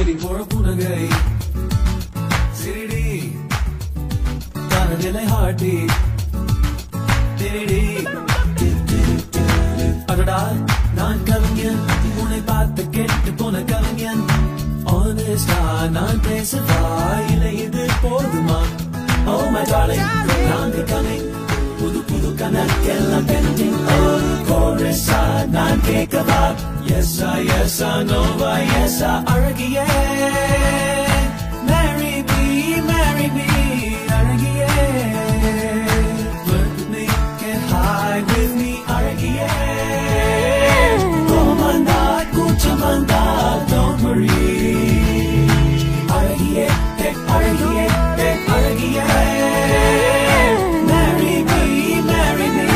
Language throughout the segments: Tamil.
கிளி போற புனகை சிரிடி தனதிலை ஹாட்டி திருடி அடடா நான் கவிஞன் உன்னை பார்த்து கெட்டு போன கவிஞன் ஆனஸ்டா நான் பேசவா இல்லை இது போதுமா ஓ மை டார்லிங் நான் கமிங் புது புது கணக்கெல்லாம் பெண்டிங் ஒரு கோரஸா நான் கேட்கவா எஸ்ஸா எஸ்ஸா Noah எஸ்ஸா அழகியே Marry me, marry me, அழகியே Work with me, get high with me, அழகியே கோமந்தா, கூச்சமந்தா, don't worry அழகியே, hey, அழகியே, hey, அழகியே Marry me, marry me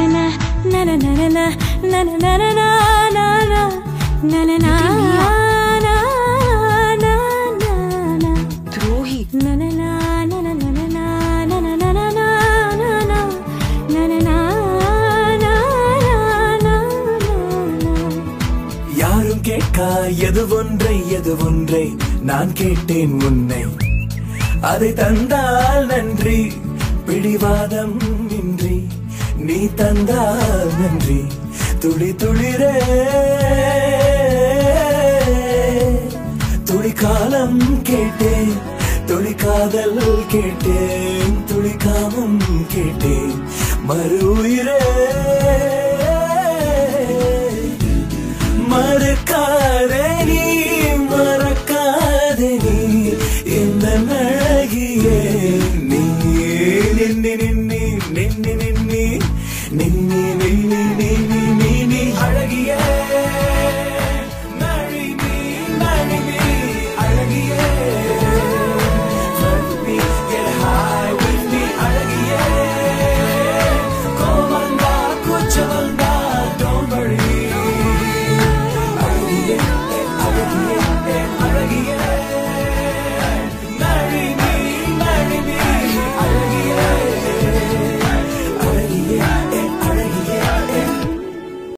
துரோகி யாரும் கேட்கா எது ஒன்றை எது ஒன்றை நான் கேட்டேன் உன்னை அதை தந்தால் நன்றி பிடிவாதம் இன்றி நீ தந்தால் நன்றி துளி துளிரே துளி காலம் கேட்டேன் துளி காதல் கேட்டேன் துளி காமம் கேட்டேன் மறு உயிரே